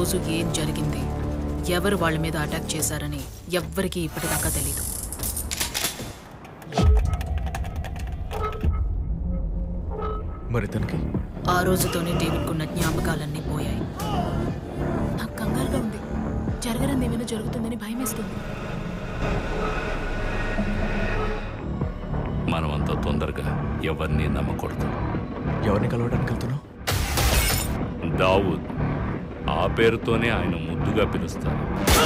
రోజు ఏం జరిగింది ఎవరు వాళ్ళ మీద అటాక్ చేశారని ఎవ్వరికీ ఇప్పటిదాకా తెలీదు మరి తనకి ఆ రోజుతోనే డేవిడ్కున్న జ్ఞాపకాలన్నీ పోయాయి నాకు కంగారుగా ఉంది జరగరంది ఏమైనా జరుగుతుందని భయం వేస్తుంది మనం అంత తొందరగా ఎవరిని నమ్మకూడదు ఎవరిని కలవడానికి వెళ్తున్నావు దావూద్ ఆ పేరుతోనే ఆయన ముద్దుగా పిలుస్తారు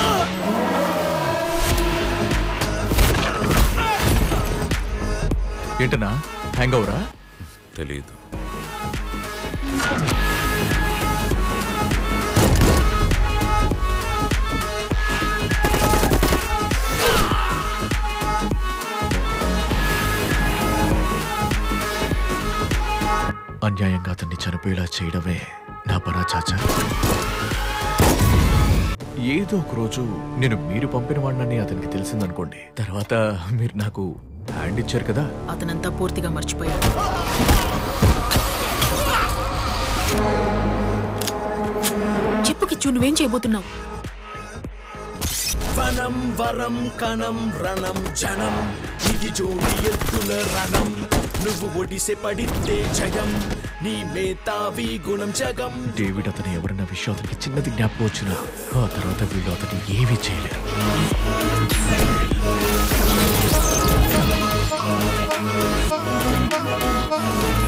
ఏంటన్నా హ్యాంగ్ అవరా తెలీదు అన్యాయంగా అతన్ని చనిపోయేలా చేయడమే నా పనా చాచా ఏదో ఒక రోజు నేను మీరు పంపిన వాడినని అతనికి తెలిసిందనుకోండి తర్వాత మీరు నాకు హ్యాండ్ ఇచ్చారు కదా అతనంతా పూర్తిగా మర్చిపోయాడు చెప్పు కిచ్చు నువ్వేం చేయబోతున్నావు వనం వరం కణం రణం జనం ఇది జోడి ఎత్తుల రణం నువ్వు ఒడిసె పడితే జయం నీ మేతావి గుణం జగం డేవిడ్ అతను ఎవరన్న విషయం అతనికి చిన్నది జ్ఞాపకం వచ్చినా ఆ తర్వాత వీళ్ళు అతను ఏమీ చేయలేరు ఆ